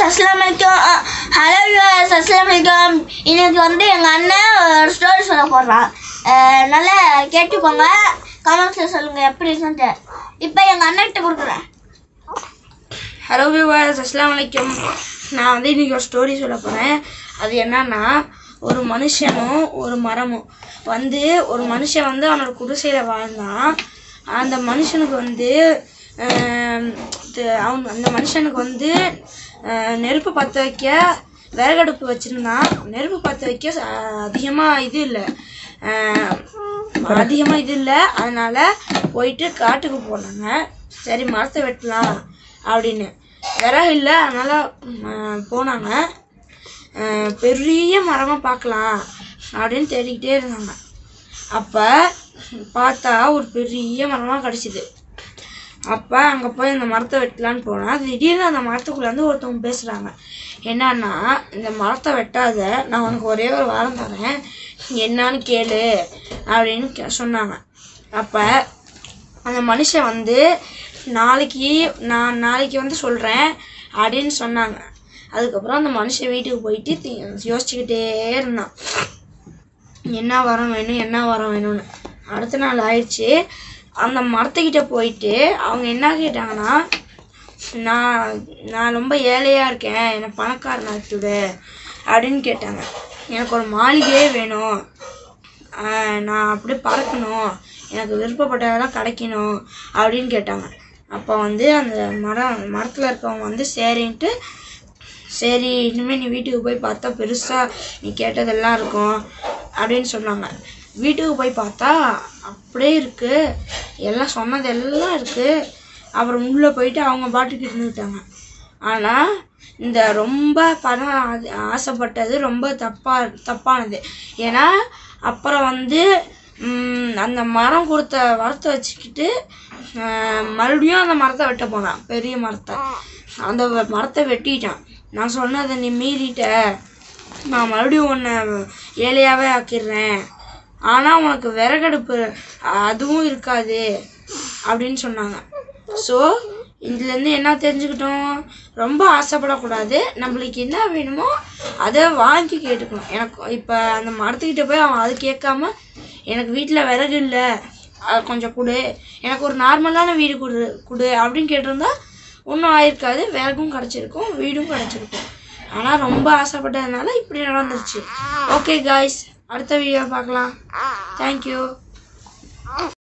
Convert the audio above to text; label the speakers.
Speaker 1: அஸ்லாம் வலைக்கம் hello viewers அஸ்லாம் வலைக்கம் இன்னைக்கு வந்து எங்கள் அண்ணன் ஒரு ஸ்டோரி சொல்ல போடுறான் அஹ் நல்லா கேட்டுக்கோங்க கமெண்ட்ஸில் சொல்லுங்கள் எப்படி இருக்குன்ட்டு இப்போ எங்கள் அண்ணன்கிட்ட கொடுக்குறேன்
Speaker 2: ஹலோ வியூவர்ஸ் அஸ்லாம் வலைக்கம் நான் வந்து இன்றைக்கி ஒரு ஸ்டோரி சொல்ல போகிறேன் அது என்னன்னா ஒரு மனுஷனும் ஒரு மரமும் வந்து ஒரு மனுஷன் வந்து அவனோட குடிசையில் வாழ்ந்தான் அந்த மனுஷனுக்கு வந்து ஆம், து- அவன் அந்த மனுஷனுக்கு வந்து ஆஹ், நெருப்பு பற்ற வைக்க விறகடுப்பு வச்சுருந்தான் நெருப்பு பற்ற வைக்க அதிகமாக இது இல்லை அதிகமாக இது இல்லை அதனால் போயிட்டு காட்டுக்கு போனாங்க சரி மரத்தை வெட்டலாம் அப்படின்னு விறகு இல்லை அதனால் போனாங்க அஹ் பெரிய மரமாக பார்க்கலாம் அப்படின்னு தேடிக்கிட்டே இருந்தாங்க அப்போ பார்த்தா ஒரு பெரிய மரமாக கிடச்சிது அப்போ அங்கே போய் அந்த மரத்தை வெட்டலான்னு போனால் திடீர்னு அந்த மரத்துக்குள்ளே வந்து ஒருத்தவங்க பேசுகிறாங்க என்னன்னா இந்த மரத்தை வெட்டாத நான் உனக்கு ஒரே ஒரு வாரம் தரேன் என்னான்னு கேளு அப்படின்னு கே- சொன்னாங்க அப்போ அந்த மனுஷன் வந்து நாளைக்கு நான் நாளைக்கு வந்து சொல்கிறேன் அப்படின்னு சொன்னாங்க அதுக்கப்புறம் அந்த மனுஷன் வீட்டுக்கு போயிட்டு தி- யோசிச்சுக்கிட்டே இருந்தான் என்ன வரம் வேணும் என்ன வரம் வேணும்னு அடுத்த நாள் ஆயிடுச்சு அந்த மரத்துக்கிட்ட போயிட்டு அவங்க என்ன கேட்டாங்கன்னா நான் நான் ரொம்ப ஏழையாக இருக்கேன் என்னை பணக்காரன் ஆக்கிவிடு அப்படின்னு கேட்டாங்க எனக்கு ஒரு மாளிகையே வேணும் ஆஹ் நான் அப்படியே பறக்கணும் எனக்கு விருப்பப்பட்டதெல்லாம் கிடைக்கணும் அப்படின்னு கேட்டாங்க அப்போ வந்து அந்த மரம் மரத்தில் இருக்கவங்க வந்து சரின்ட்டு சரி இனிமேல் நீ வீட்டுக்கு போய் பார்த்தா பெருசாக நீ கேட்டதெல்லாம் இருக்கும் அப்படின்னு சொன்னாங்க வீட்டுக்கு போய் பார்த்தா அப்படியே இருக்குது எல்லாம் சொன்னது எல்லாம் இருக்குது அப்புறம் உள்ளே போயிட்டு அவங்க பாட்டுக்கு இருந்துக்கிட்டாங்க ஆனால் இந்த ரொம்ப பணம் ஆ- ஆசைப்பட்டது ரொம்ப தப்பா தப்பானது ஏன்னா அப்புறம் வந்து ம், அந்த மரம் கொடுத்த மரத்தை வச்சுக்கிட்டு ஆஹ், மறுபடியும் அந்த மரத்தை வெட்ட போனான் பெரிய மரத்தை அந்த வ- மரத்தை வெட்டிட்டான் நான் சொன்னதை நீ மீறிட்ட நான் மறுபடியும் உன்னை ஏழையாகவே ஆக்கிடுறேன் ஆனால் உனக்கு விறகடுப்பு அதுவும் இருக்காது அப்படின்னு சொன்னாங்க ஸோ இதுலேருந்து என்ன தெரிஞ்சுக்கிட்டோம் ரொம்ப ஆசைப்படக்கூடாது நம்மளுக்கு என்ன வேணுமோ அதை வாங்கி கேட்டுக்கணும் எனக்கு இப்போ அந்த மரத்துக்கிட்ட போய் அவன் அது கேட்காம எனக்கு வீட்டில் விறகு இல்லை அது கொஞ்சம் கொடு எனக்கு ஒரு நார்மலான வீடு கொடு கொடு அப்படின்னு கேட்டிருந்தா ஒன்றும் ஆயிருக்காது விறகும் கிடச்சிருக்கும் வீடும் கிடச்சிருக்கும் ஆனால் ரொம்ப ஆசைப்பட்டதுனால இப்படி நடந்துருச்சு ஓகே காய்ஸ் அடுத்த வீடியோ பார்க்கலாம் தேங்க்யூ